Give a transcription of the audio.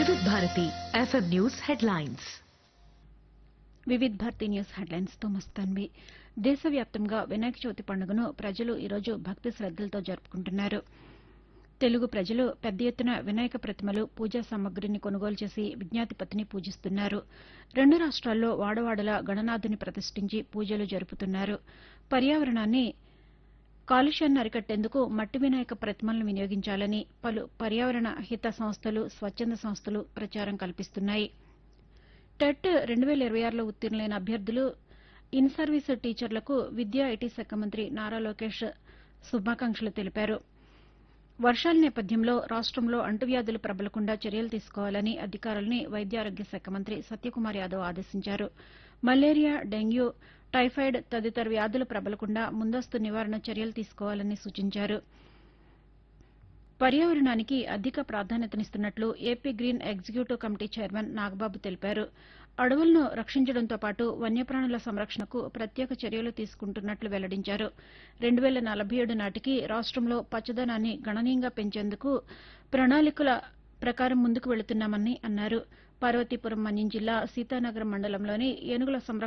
వివిధ Bharati FM news headlines Vividh Bharati news headlines తో మస్తాన్వి దేశవ్యాప్తంగా వినాయక చవితి పండుగను ప్రజలు ఈరోజు భక్తి శ్రద్దలతో జరుపుకుంటున్నారు తెలుగు ప్రజలు పెద్ద ఎత్తున వినాయక ప్రతిమలు పూజా సామగ్రిని కొనుగోలు చేసి విజ్ఞాతిపతిని పూజిస్తున్నారు రెండు రాష్ట్రాల్లో వాడవాడలా గణనాథుని ప్రతిష్ఠించి పూజలు జరుపుతున్నారు పర్యావరణాన్ని కాలుష్యాన్ని అరికట్టేందుకు మట్టి వినాయక ప్రతిమలను వినియోగించాలని పలు పర్యావరణ హిత సంస్థలు స్వచ్ఛంద సంస్థలు ప్రచారం కల్పిస్తున్నాయి టెట్ రెండు వేల ఇరవై ఆరులో ఉత్తీర్ణులైన అభ్యర్థులు ఇన్ సర్వీస్ టీచర్లకు విద్యా ఐటీ శాఖ మంత్రి నారా లోకేష్ శుభాకాంక్షలు తెలిపారు వర్షాల నేపథ్యంలో రాష్టంలో అంటువ్యాధులు ప్రబలకుండా చర్యలు తీసుకోవాలని అధికారులని వైద్యారోగ్య శాఖ మంత్రి సత్యకుమార్ యాదవ్ ఆదేశించారు మలేరియా డెంగ్యూ టైఫాయిడ్ తదితర వ్యాధులు ప్రబలకుండా ముందస్తు నివారణ చర్యలు తీసుకోవాలని సూచించారు పర్యావరణానికి అధిక ప్రాధాన్యతనిస్తున్నట్లు AP green executive committee chairman Nagababu తెలిపారు అడవులను రక్షించడంతో పాటు వన్యప్రాణుల సంరక్షణకు ప్రత్యేక చర్యలు తీసుకుంటున్నట్లు వెల్లడించారు రెండు వేల నలభై ఏడు నాటికి రాష్టంలో పచ్చదనాన్ని గణనీయంగా పెంచేందుకు ప్రణాళికల ప్రకారం ముందుకు వెళుతున్నామని అన్నారు పార్వతీపురం మన్యం జిల్లా సీతానగరం మండలంలోని ఏనుగుల సంరక్షణ